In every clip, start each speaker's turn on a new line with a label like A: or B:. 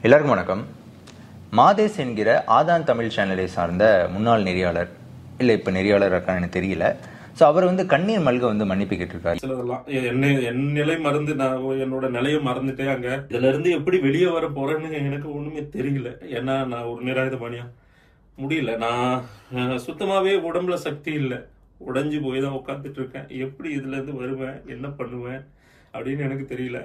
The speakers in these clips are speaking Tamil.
A: எல்லாருக்கும் வணக்கம் மாதேஷ் என்கிற ஆதான் தமிழ் சேனலை சார்ந்த முன்னாள் நெறியாளர் இல்லை இப்போ நெறியாளர் இருக்கான்னு எனக்கு தெரியல ஸோ அவர் வந்து கண்ணீர் மல்க வந்து மன்னிப்பு கேட்டிருக்காரு
B: சிலதெல்லாம் என்னை என் நிலை மறந்து நான் என்னோட நிலையை மறந்துட்டே அங்க இதுல இருந்து எப்படி வெளியே வர போறேன்னு எனக்கு ஒண்ணுமே தெரியல ஏன்னா நான் ஒரு நிராயுதபாணியா முடியல நான் அஹ், சுத்தமாவே உடம்புல சக்தி இல்லை உடைஞ்சு போய் தான் உட்காந்துட்டு இருக்கேன் எப்படி இதுல இருந்து வருவேன் என்ன பண்ணுவேன் அப்படின்னு எனக்கு தெரியல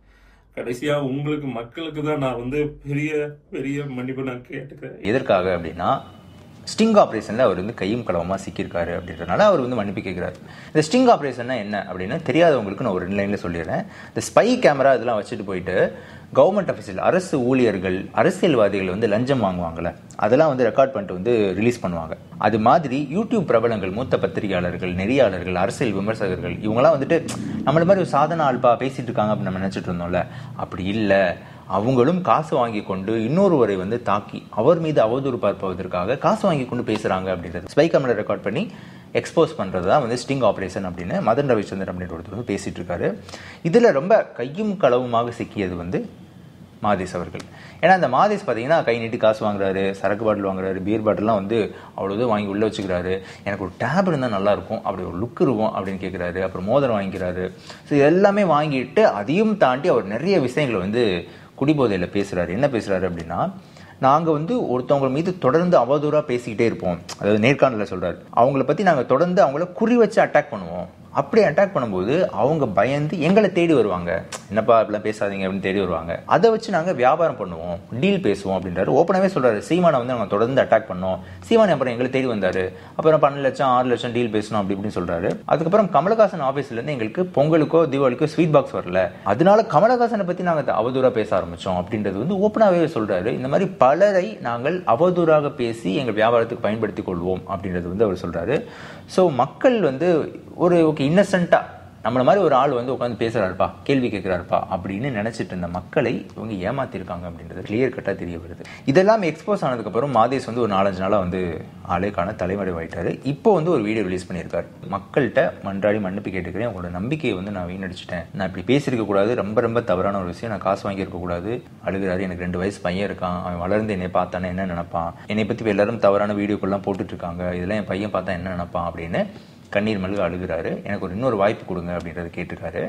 B: கடைசியா உங்களுக்கு மக்களுக்கு தான் நான் வந்து பெரிய பெரிய மன்னிப்பு நான் கேட்டுக்கிறேன்
A: எதற்காக அப்படின்னா ஸ்டிங் ஆப்ரேஷனில் அவர் வந்து கையும் களவமாக சிக்கியிருக்காரு அப்படின்றனால அவர் வந்து மன்னிப்பு கேட்குறாரு இந்த ஸ்டிங் ஆப்ரேஷன்னா என்ன அப்படின்னு தெரியாதவங்களுக்கு நான் ஒரு ரெண்டு லைனில் சொல்லிடுறேன் இந்த ஸ்பை கேமரா இதெல்லாம் வச்சுட்டு போயிட்டு கவர்மெண்ட் அஃபீஷியல் அரசு ஊழியர்கள் அரசியல்வாதிகள் வந்து லஞ்சம் வாங்குவாங்கல்ல அதெல்லாம் வந்து ரெக்கார்ட் பண்ணிட்டு வந்து ரிலீஸ் பண்ணுவாங்க அது மாதிரி யூடியூப் பிரபலங்கள் மூத்த பத்திரிகையாளர்கள் நெறியாளர்கள் அரசியல் விமர்சகர்கள் இவங்கெல்லாம் வந்துட்டு நம்மள மாதிரி ஒரு சாதன ஆல்பா பேசிட்டு இருக்காங்க அப்படின்னு நம்ம நினைச்சிட்டு இருந்தோம்ல அப்படி இல்லை அவங்களும் காசு வாங்கி கொண்டு இன்னொருவரை வந்து தாக்கி அவர் மீது அவதூறு பார்ப்பதற்காக காசு வாங்கி கொண்டு பேசுறாங்க அப்படின்றது ஸ்பை கேமரா ரெக்கார்ட் பண்ணி எக்ஸ்போஸ் பண்றது தான் வந்து ஸ்டிங் ஆபரேஷன் அப்படின்னு மதன் ரவிச்சந்திரன் அப்படின்ற ஒருத்தர் வந்து பேசிட்டு இருக்காரு இதுல ரொம்ப கையும் களவுமாக சிக்கியது வந்து மாதேஷ் அவர்கள் ஏன்னா அந்த மாதேஷ் பார்த்தீங்கன்னா கை நீட்டி காசு வாங்குறாரு சரக்கு பாட்டில் வாங்குறாரு பீர் பாட்டில்லாம் வந்து அவ்வளோ இது வாங்கி உள்ளே வச்சுக்கிறாரு எனக்கு ஒரு டேப் இருந்தால் நல்லா இருக்கும் அப்படி ஒரு லுக் இருக்கும் அப்படின்னு கேட்குறாரு அப்புறம் மோதிரம் வாங்கிக்கிறாரு ஸோ எல்லாமே வாங்கிட்டு அதையும் தாண்டி அவர் நிறைய விஷயங்களை வந்து குடிபோதையில் பேசுறாரு என்ன பேசுறாரு அப்படின்னா நாங்கள் வந்து ஒருத்தவங்க மீது தொடர்ந்து அவதூறாக பேசிக்கிட்டே இருப்போம் அதாவது நேர்காணலில் சொல்றாரு அவங்கள பற்றி நாங்கள் தொடர்ந்து அவங்கள குறி வச்சு அட்டாக் பண்ணுவோம் அப்படி அட்டாக் பண்ணும்போது அவங்க பயந்து எங்களை தேடி வருவாங்க என்னப்பா அப்படிலாம் பேசாதீங்க அப்படின்னு தேடி வருவாங்க அதை வச்சு நாங்கள் வியாபாரம் பண்ணுவோம் டீல் பேசுவோம் அப்படின்றாரு ஓப்பனாகவே சொல்றாரு சீமானை வந்து நாங்கள் தொடர்ந்து அட்டாக் பண்ணோம் சீமான் அப்புறம் எங்களை தேடி வந்தாரு அப்புறம் பன்னெண்டு லட்சம் ஆறு லட்சம் டீல் பேசணும் அப்படி இப்படின்னு சொல்றாரு அதுக்கப்புறம் கமலஹாசன் ஆஃபீஸ்ல இருந்து எங்களுக்கு பொங்கலுக்கோ தீபாவளிக்கோ ஸ்வீட் பாக்ஸ் வரல அதனால கமலஹாசனை பத்தி நாங்கள் அவதூறா பேச ஆரம்பிச்சோம் அப்படின்றது வந்து ஓப்பனாகவே சொல்றாரு இந்த மாதிரி பலரை நாங்கள் அவதூறாக பேசி எங்கள் வியாபாரத்துக்கு பயன்படுத்திக் கொள்வோம் அப்படின்றது வந்து அவர் சொல்றாரு ஸோ மக்கள் வந்து ஒரு ஓகே இன்னசென்ட்டா நம்மள மாதிரி ஒரு ஆள் வந்து உட்காந்து பேசுறாருப்பா கேள்வி கேட்கிறாருப்பா அப்படின்னு நினைச்சிட்டு இருந்த மக்களை இவங்க ஏமாத்திருக்காங்க அப்படின்றது கிளியர் கட்டா தெரிய வருது இதெல்லாம் எக்ஸ்போஸ் ஆனதுக்கு அப்புறம் மாதேஷ் வந்து ஒரு நாலஞ்சு நாளா வந்து ஆளேக்கான தலைமறைவாயிட்டாரு இப்போ வந்து ஒரு வீடியோ ரிலீஸ் பண்ணியிருக்காரு மக்கள்கிட்ட மன்றாடி மன்னிப்பு கேட்டுக்கிறேன் உங்களோட நம்பிக்கையை வந்து நான் வீணடிச்சிட்டேன் நான் இப்படி பேசியிருக்க கூடாது ரொம்ப ரொம்ப தவறான ஒரு விஷயம் நான் காசு வாங்கியிருக்க கூடாது அழுகிறாரு எனக்கு ரெண்டு வயசு பையன் இருக்கான் அவன் வளர்ந்து என்னை பார்த்தானே என்ன நினைப்பான் என்னை பத்தி இப்ப எல்லாரும் தவறான வீடியோக்கள்லாம் போட்டுட்டு இருக்காங்க இதெல்லாம் என் பையன் பார்த்தா என்ன நினைப்பான் அப்படின்னு கண்ணீர் மல்க அழுகிறாரு எனக்கு ஒரு இன்னொரு வாய்ப்பு கொடுங்க அப்படின்றத கேட்டிருக்காரு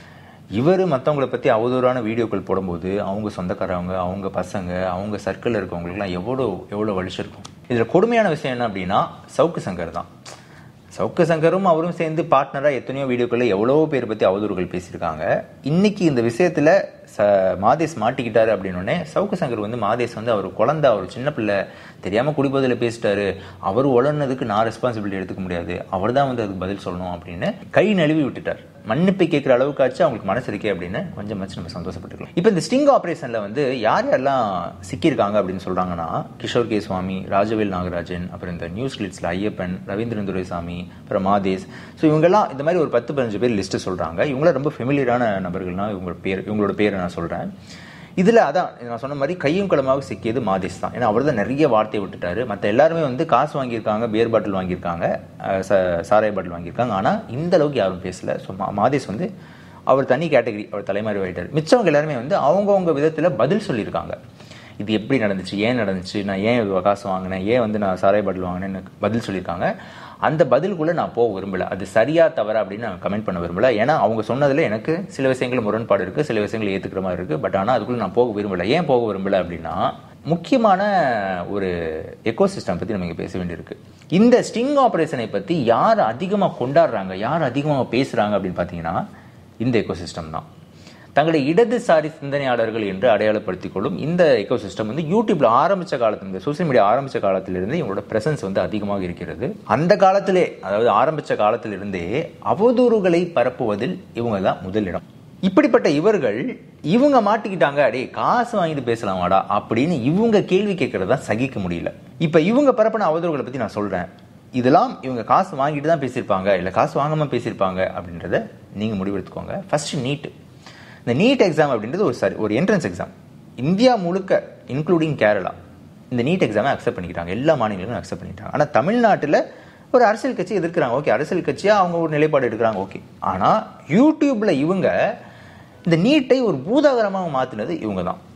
A: இவர் மற்றவங்களை பற்றி அவதூறான வீடியோக்கள் போடும்போது அவங்க சொந்தக்காரவங்க அவங்க பசங்க அவங்க சர்க்கிளில் இருக்கவங்களுக்குலாம் எவ்வளோ எவ்வளோ வலிச்சிருக்கும் இதில் கொடுமையான விஷயம் என்ன அப்படின்னா சவுக்கு சங்கர் தான் சவுக்கு சங்கரும் அவரும் சேர்ந்து பார்ட்னராக எத்தனையோ வீடியோக்களில் எவ்வளவோ பேர் பற்றி அவதூறுகள் பேசியிருக்காங்க இன்னைக்கு இந்த விஷயத்தில் ச மாதேஷ் மாட்டிக்கிட்டாரு அப்படின்னோடனே சவுக்கு சங்கர் வந்து மாதேஷ் வந்து அவர் குழந்தை அவர் சின்ன பிள்ளை தெரியாமல் குடிபோதையில் பேசிட்டாரு அவர் உளர்னதுக்கு நான் ரெஸ்பான்சிபிலிட்டி எடுத்துக்க முடியாது அவர் தான் வந்து அதுக்கு பதில் சொல்லணும் அப்படின்னு கை நழுவி விட்டுட்டார் மன்னிப்பு கேட்குற அளவுக்காச்சும் அவங்களுக்கு மனசு இருக்கே அப்படின்னு கொஞ்சம் மச்சு நம்ம சந்தோஷப்பட்டுக்கலாம் இப்போ இந்த ஸ்டிங் ஆப்ரேஷனில் வந்து யார் யாரெல்லாம் சிக்கியிருக்காங்க அப்படின்னு சொல்கிறாங்கன்னா கிஷோர் கே சுவாமி ராஜவேல் நாகராஜன் அப்புறம் இந்த நியூஸ் கிளிட்ஸில் ஐயப்பன் ரவீந்திரன் துரைசாமி அப்புறம் மாதேஷ் ஸோ இவங்கெல்லாம் இந்த மாதிரி ஒரு பத்து பதினஞ்சு பேர் லிஸ்ட்டு சொல்கிறாங்க இவங்களாம் ரொம்ப ஃபெமிலியரான நபர்கள்னா இவங்களோட பேர் இவங்களோட பேரை நான் சொல்கிறேன் இதில் அதான் நான் சொன்ன மாதிரி கையும் களமாக சிக்கியது மாதேஷ் தான் ஏன்னா அவர் தான் நிறைய வார்த்தையை விட்டுட்டாரு மற்ற எல்லாருமே வந்து காசு வாங்கியிருக்காங்க பியர் பாட்டில் வாங்கியிருக்காங்க அஹ் ச- சாராய பாட்டில் வாங்கியிருக்காங்க ஆனால் இந்த அளவுக்கு யாரும் பேசல ஸோ மா மாதேஷ் வந்து அவர் தனி கேட்டகரி அவர் தலைமறை ஆயிட்டார் மிச்சவங்க எல்லாருமே வந்து அவங்கவுங்க விதத்தில் பதில் சொல்லியிருக்காங்க இது எப்படி நடந்துச்சு ஏன் நடந்துச்சு நான் ஏன் இவ்வளவு காசு வாங்கினேன் ஏன் வந்து நான் சாராய பாட்டில் வாங்கினேன்னு பதில் சொல்லியிருக்காங்க அந்த பதிலுக்குள்ள நான் போக விரும்பல அது சரியா தவறா அப்படின்னு நான் கமெண்ட் பண்ண விரும்பல ஏன்னா அவங்க சொன்னதுல எனக்கு சில விஷயங்கள் முரண்பாடு இருக்கு சில விஷயங்கள் ஏத்துக்கிற மாதிரி இருக்கு பட் ஆனா அதுக்குள்ள நான் போக விரும்பல ஏன் போக விரும்பல அப்படின்னா முக்கியமான ஒரு எக்கோசிஸ்டம் பத்தி நம்ம இங்க பேச வேண்டியிருக்கு இந்த ஸ்டிங் ஆபரேஷனை பத்தி யார் அதிகமா கொண்டாடுறாங்க யார் அதிகமாக பேசுறாங்க அப்படின்னு பாத்தீங்கன்னா இந்த எக்கோசிஸ்டம் தான் தங்களை இடதுசாரி சிந்தனையாளர்கள் என்று அடையாளப்படுத்திக் கொள்ளும் இந்த எக்கோசிஸ்டம் வந்து யூடியூப்ல ஆரம்பிச்ச காலத்துல இந்த சோசியல் மீடியா ஆரம்பிச்ச காலத்திலிருந்து இவங்களோட பிரசன்ஸ் வந்து அதிகமாக இருக்கிறது அந்த காலத்திலே அதாவது ஆரம்பிச்ச காலத்திலிருந்தே அவதூறுகளை பரப்புவதில் இவங்க தான் முதலிடம் இப்படிப்பட்ட இவர்கள் இவங்க மாட்டிக்கிட்டாங்க அடே காசு வாங்கிட்டு பேசலாமாடா அப்படின்னு இவங்க கேள்வி கேட்கறத தான் சகிக்க முடியல இப்ப இவங்க பரப்பின அவதூறுகளை பத்தி நான் சொல்றேன் இதெல்லாம் இவங்க காசு வாங்கிட்டு தான் பேசியிருப்பாங்க இல்ல காசு வாங்காம பேசியிருப்பாங்க அப்படின்றத நீங்க முடிவெடுத்துக்கோங்க ஃபர்ஸ்ட் நீட் இந்த நீட் எக்ஸாம் அப்படின்றது ஒரு சரி ஒரு என்ட்ரன்ஸ் எக்ஸாம் இந்தியா முழுக்க இன்க்ளூடிங் கேரளா இந்த நீட் எக்ஸாமை அக்செப்ட் பண்ணிக்கிட்டாங்க எல்லா மாநிலங்களும் அக்செப்ட் பண்ணிட்டாங்க ஆனால் தமிழ்நாட்டில் ஒரு அரசியல் கட்சி எதிர்க்கிறாங்க ஓகே அரசியல் கட்சியாக அவங்க ஒரு நிலைப்பாடு எடுக்கிறாங்க ஓகே ஆனால் யூடியூப்ல இவங்க இந்த நீட்டை ஒரு பூதாகரமாக மாற்றினது இவங்க தான்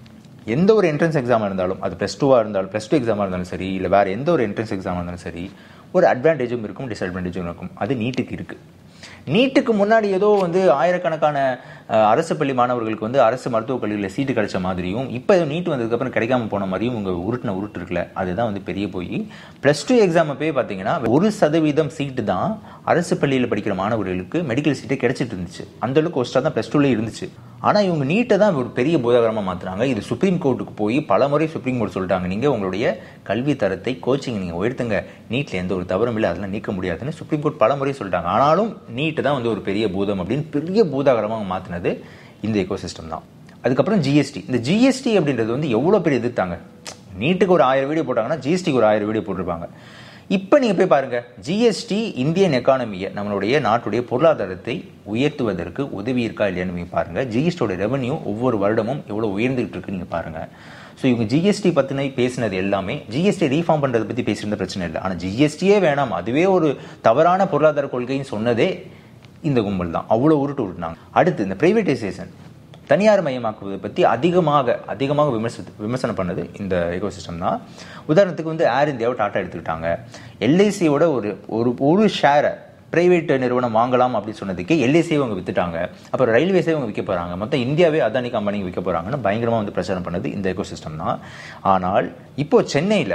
A: எந்த ஒரு என்ட்ரன்ஸ் எக்ஸாமாக இருந்தாலும் அது ப்ளஸ் டூவாக இருந்தாலும் ப்ளஸ் டூ எக்ஸாமாக இருந்தாலும் சரி இல்லை வேறு எந்த ஒரு என்ட்ரன்ஸ் எக்ஸாமாக இருந்தாலும் சரி ஒரு அட்வான்டேஜும் இருக்கும் டிஸ்அட்வான்டேஜும் இருக்கும் அது நீட்டுக்கு இருக்குது நீட்டுக்கு முன்னாடி ஏதோ வந்து ஆயிரக்கணக்கான அஹ், அரசு பள்ளி மாணவர்களுக்கு வந்து அரசு மருத்துவக் கல்லூரியில் சீட்டு கிடைச்ச மாதிரியும் இப்போ நீட் வந்ததுக்கப்புறம் கிடைக்காம போன மாதிரியும் உங்கள் உருட்டின உருட்டு இருக்குல்ல அதுதான் வந்து பெரிய போய் ப்ளஸ் டூ எக்ஸாம் போய் பார்த்தீங்கன்னா ஒரு சதவீதம் சீட்டு தான் அரசு பள்ளியில் படிக்கிற மாணவர்களுக்கு மெடிக்கல் சீட்டே கிடைச்சிட்டு இருந்துச்சு அந்த அளவுக்கு ஒஸ்ட்டாக தான் ப்ளஸ் டூலேயே இருந்துச்சு ஆனால் இவங்க நீட்டை தான் ஒரு பெரிய போதாகரமாக மாற்றுறாங்க இது சுப்ரீம் கோர்ட்டுக்கு போய் பல முறை சுப்ரீம் கோர்ட் சொல்லிட்டாங்க நீங்கள் உங்களுடைய கல்வி தரத்தை கோச்சிங் நீங்கள் உயர்த்துங்க நீட்டில் எந்த ஒரு தவறும் இல்லை அதெல்லாம் நீக்க முடியாதுன்னு சுப்ரீம் கோர்ட் பல முறை சொல்லிட்டாங்க ஆனாலும் நீட்டு தான் வந்து ஒரு பெரிய பூதம் அப்படின்னு பெரிய பூதாகரமாக மாற்றினது இந்த எக்கோசிஸ்டம் தான் அதுக்கப்புறம் ஜிஎஸ்டி இந்த ஜிஎஸ்டி அப்படின்றது வந்து எவ்வளோ பேர் எதிர்த்தாங்க நீட்டுக்கு ஒரு ஆயிரம் வீடியோ போட்டாங்கன்னா ஜிஎஸ்டிக்கு ஒரு ஆயிரம் வீடியோ போட்டிருப்பாங்க இப்போ நீங்கள் போய் பாருங்க ஜிஎஸ்டி இந்தியன் எக்கானமியை நம்மளுடைய நாட்டுடைய பொருளாதாரத்தை உயர்த்துவதற்கு உதவி இருக்கா இல்லையான்னு நீங்கள் பாருங்க ஜிஎஸ்டியோட ரெவன்யூ ஒவ்வொரு வருடமும் எவ்வளோ உயர்ந்துகிட்டு இருக்கு நீங்கள் பாருங்க ஸோ இவங்க ஜிஎஸ்டி பற்றின பேசினது எல்லாமே ஜிஎஸ்டி ரீஃபார்ம் பண்ணுறதை பற்றி பேசியிருந்த பிரச்சனை இல்லை ஆனால் ஜிஎஸ்டியே வேணாம் அதுவே ஒரு தவறான பொருளாதார கொள்கைன்னு சொன்னதே இந்த கும்பல் தான் அவ்வளோ உருட்டு விட்டுனாங்க அடுத்து இந்த பிரைவேட்டைசேஷன் தனியார் மயமாக்குவதை பற்றி அதிகமாக அதிகமாக விமர்சி விமர்சனம் பண்ணது இந்த எக்கோசிஸ்டம் தான் உதாரணத்துக்கு வந்து ஏர் இந்தியாவை டாட்டா எடுத்துக்கிட்டாங்க எல்ஐசியோட ஒரு ஒரு ஒரு ஷேரை பிரைவேட் நிறுவனம் வாங்கலாம் அப்படின்னு சொன்னதுக்கே எல்ஐசியை அவங்க வித்துட்டாங்க அப்புறம் ரயில்வேஸே அவங்க விற்க போகிறாங்க மொத்தம் இந்தியாவே அதானி கம்பெனிக்கு விற்க போகிறாங்கன்னு பயங்கரமாக வந்து பிரச்சாரம் பண்ணது இந்த எக்கோசிஸ்டம் தான் ஆனால் இப்போ சென்னையில்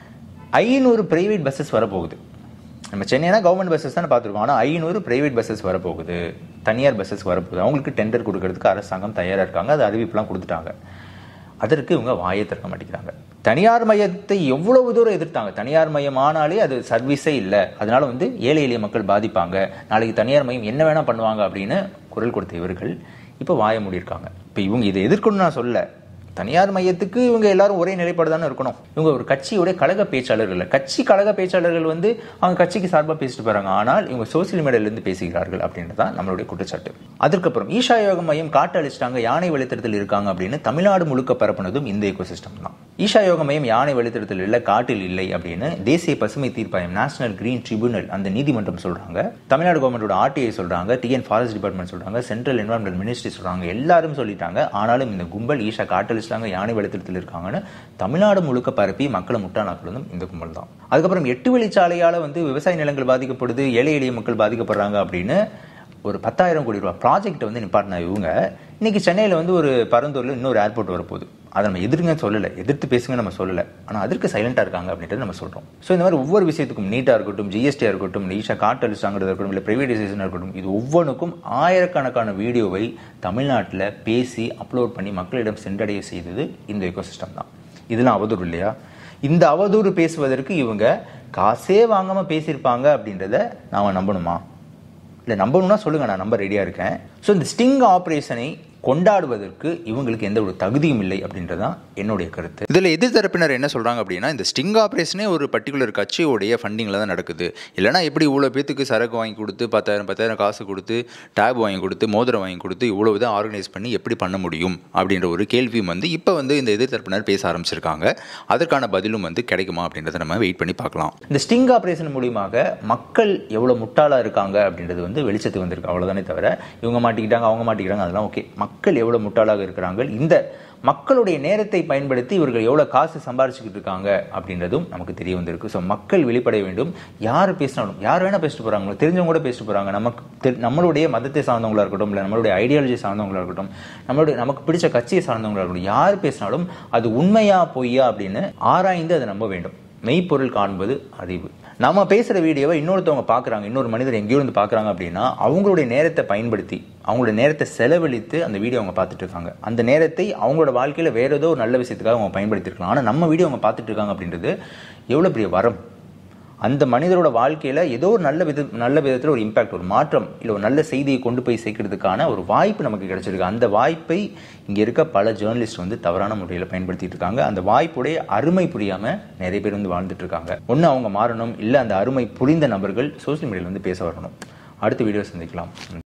A: ஐநூறு பிரைவேட் பஸ்ஸஸ் வரப்போகுது நம்ம சென்னைனா கவர்மெண்ட் பஸ்ஸஸ் தானே பார்த்துருக்கோம் ஆனால் ஐநூறு பிரைவேட் பஸ்ஸஸ் வரப்போகுது தனியார் பஸ்ஸஸ் வரப்போகுது அவங்களுக்கு டெண்டர் கொடுக்கறதுக்கு அரசாங்கம் தயாராக இருக்காங்க அது அறிவிப்புலாம் கொடுத்துட்டாங்க அதற்கு இவங்க வாயை திறக்க மாட்டேங்கிறாங்க தனியார் மையத்தை எவ்வளவு தூரம் எதிர்த்தாங்க தனியார் மையம் ஆனாலே அது சர்வீஸே இல்லை அதனால வந்து ஏழை எளிய மக்கள் பாதிப்பாங்க நாளைக்கு தனியார் மையம் என்ன வேணா பண்ணுவாங்க அப்படின்னு குரல் கொடுத்த இவர்கள் இப்போ வாய மூடியிருக்காங்க இப்போ இவங்க இதை எதிர்க்கணும்னு நான் சொல்ல தனியார் மையத்துக்கு இவங்க எல்லாரும் ஒரே நிலைப்பாடு தானே இருக்கணும் இவங்க ஒரு கட்சியோட கழக பேச்சாளர்கள் இல்ல. கட்சி கழக பேச்சாளர்கள் வந்து அவங்க கட்சிக்கு சார்பாக பேசிட்டு போறாங்க ஆனால் இவங்க சோசியல் மீடியாவிலிருந்து பேசுகிறார்கள் அப்படின்றதான் நம்மளுடைய குற்றச்சாட்டு அதற்கப்புறம் ஈஷா யோக மையம் காட்டு அழிச்சிட்டாங்க யானை வழித்தடத்தில் இருக்காங்க அப்படின்னு தமிழ்நாடு முழுக்க பரப்புனதும் இந்த எக்கோசிஸ்டம் தான் ஈஷா யோக மையம் யானை வழித்தடத்தில் இல்லை காட்டில் இல்லை அப்படின்னு தேசிய பசுமை தீர்ப்பாயம் நேஷனல் கிரீன் ட்ரிபியூனல் அந்த நீதிமன்றம் சொல்றாங்க தமிழ்நாடு கவர்மெண்டோட ஆர்டிஐ சொல்றாங்க டிஎன் ஃபாரஸ்ட் டிபார்ட்மெண்ட் சொல்றாங்க சென்ட்ரல் என்வரன்மெண்ட் மினிஸ்ட்ரி சொல்றாங்க எல்லாரும் சொல்லிட்டாங்க ஆனாலும் இந்த கும்பல் ஈஷா காட்டழிச்சிட்டாங்க யானை வழித்தடத்தில் இருக்காங்கன்னு தமிழ்நாடு முழுக்க பரப்பி மக்களை முட்டாளாக்குறதும் இந்த கும்பல் தான் அதுக்கப்புறம் எட்டு வழிச்சாலையால வந்து விவசாய நிலங்கள் பாதிக்கப்படுது ஏழை எளிய மக்கள் பாதிக்கப்படுறாங்க அப்படின்னு ஒரு பத்தாயிரம் கோடி ரூபாய் ப்ராஜெக்ட் வந்து நிப்பாட்டின இவங்க இன்னைக்கு சென்னையில் வந்து ஒரு பரந்தூரில் இன்னொரு ஏர்போர்ட் வரப்போகுது அதை நம்ம எதிர்ங்க சொல்லலை எதிர்த்து பேசுங்க நம்ம சொல்லலை ஆனால் அதற்கு சைலண்டாக இருக்காங்க அப்படின்றது நம்ம சொல்கிறோம் ஸோ இந்த மாதிரி ஒவ்வொரு விஷயத்துக்கும் நீட்டாக இருக்கட்டும் ஜிஎஸ்டியாக இருக்கட்டும் ஈஷா காட்டு அழிச்சாங்கிறதா இருக்கட்டும் இல்லை ப்ரைவேடைசேஷனாக இருக்கட்டும் இது ஒவ்வொன்றுக்கும் ஆயிரக்கணக்கான வீடியோவை தமிழ்நாட்டில் பேசி அப்லோட் பண்ணி மக்களிடம் சென்றடைய செய்தது இந்த எக்கோசிஸ்டம் தான் இதெல்லாம் அவதூறு இல்லையா இந்த அவதூறு பேசுவதற்கு இவங்க காசே வாங்காமல் பேசியிருப்பாங்க அப்படின்றத நாம நம்பணுமா இல்லை நம்பணும்னா சொல்லுங்க நான் நம்ப ரெடியாக இருக்கேன் ஸோ இந்த ஸ்டிங் ஆப்ரேஷனை கொண்டாடுவதற்கு இவங்களுக்கு எந்த ஒரு தகுதியும் இல்லை அப்படின்றதான் என்னுடைய கருத்து
C: இதில் எதிர்த்தரப்பினர் என்ன சொல்கிறாங்க அப்படின்னா இந்த ஸ்டிங் ஆப்ரேஷனே ஒரு பர்டிகுலர் கட்சியோடைய ஃபண்டிங்கில் தான் நடக்குது இல்லைனா எப்படி இவ்வளோ பேத்துக்கு சரக்கு வாங்கி கொடுத்து பத்தாயிரம் பத்தாயிரம் காசு கொடுத்து டேப் வாங்கி கொடுத்து மோதிரம் வாங்கி கொடுத்து இவ்வளோ இதை ஆர்கனைஸ் பண்ணி எப்படி பண்ண முடியும் அப்படின்ற ஒரு கேள்வியும் வந்து இப்போ வந்து இந்த எதிர்த்தரப்பினர் பேச ஆரம்பிச்சிருக்காங்க அதற்கான பதிலும் வந்து கிடைக்குமா அப்படின்றத நம்ம வெயிட் பண்ணி பார்க்கலாம்
A: இந்த ஸ்டிங் ஆப்ரேஷன் மூலியமாக மக்கள் எவ்வளோ முட்டாளாக இருக்காங்க அப்படின்றது வந்து வெளிச்சத்துக்கு வந்திருக்கு அவ்வளோதானே தவிர இவங்க மாட்டிக்கிட்டாங்க அவங்க மாட்டிக்கிறாங்க அதெல்லாம் ஓகே மக்கள் எவ்வளோ முட்டாளாக இருக்கிறாங்க இந்த மக்களுடைய நேரத்தை பயன்படுத்தி இவர்கள் எவ்வளோ காசு சம்பாரிச்சுக்கிட்டு இருக்காங்க அப்படின்றதும் நமக்கு தெரிய வந்திருக்கு ஸோ மக்கள் வெளிப்படைய வேண்டும் யார் பேசினாலும் யார் வேணால் பேசிட்டு போகிறாங்க தெரிஞ்சவங்க கூட பேசிட்டு போகிறாங்க நமக்கு தெ- நம்மளுடைய மதத்தை சார்ந்தவங்களா இருக்கட்டும் இல்லை நம்மளுடைய ஐடியாலஜி சார்ந்தவங்களா இருக்கட்டும் நம்மளுடைய நமக்கு பிடிச்ச கட்சியை சார்ந்தவங்களா இருக்கட்டும் யார் பேசினாலும் அது உண்மையா பொய்யா அப்படின்னு ஆராய்ந்து அதை நம்ப வேண்டும் மெய்ப்பொருள் காண்பது அறிவு நம்ம பேசுகிற வீடியோவை இன்னொருத்தவங்க பார்க்குறாங்க இன்னொரு மனிதர் எங்கேயோ இருந்து பார்க்குறாங்க அப்படின்னா அவங்களுடைய நேரத்தை பயன்படுத்தி அவங்களுடைய நேரத்தை செலவழித்து அந்த வீடியோ அவங்க பார்த்துட்டு இருக்காங்க அந்த நேரத்தை அவங்களோட வாழ்க்கையில் வேற ஏதோ ஒரு நல்ல விஷயத்துக்காக அவங்க பயன்படுத்தியிருக்கலாம் ஆனால் நம்ம வீடியோ அவங்க பார்த்துட்டு இருக்காங்க அப்படின்றது எவ்வளோ பெரிய வரம் அந்த மனிதரோட வாழ்க்கையில் ஏதோ ஒரு நல்ல வித நல்ல விதத்தில் ஒரு இம்பாக்ட் ஒரு மாற்றம் இல்லை ஒரு நல்ல செய்தியை கொண்டு போய் சேர்க்கறதுக்கான ஒரு வாய்ப்பு நமக்கு கிடைச்சிருக்கு அந்த வாய்ப்பை இங்கே இருக்க பல ஜேர்னலிஸ்ட் வந்து தவறான முறையில் பயன்படுத்திட்டு இருக்காங்க அந்த வாய்ப்புடைய அருமை புரியாமல் நிறைய பேர் வந்து வாழ்ந்துட்டு இருக்காங்க ஒன்று அவங்க மாறணும் இல்லை அந்த அருமை புரிந்த நபர்கள் சோஷியல் மீடியாவில் வந்து பேச வரணும் அடுத்த வீடியோ சந்திக்கலாம்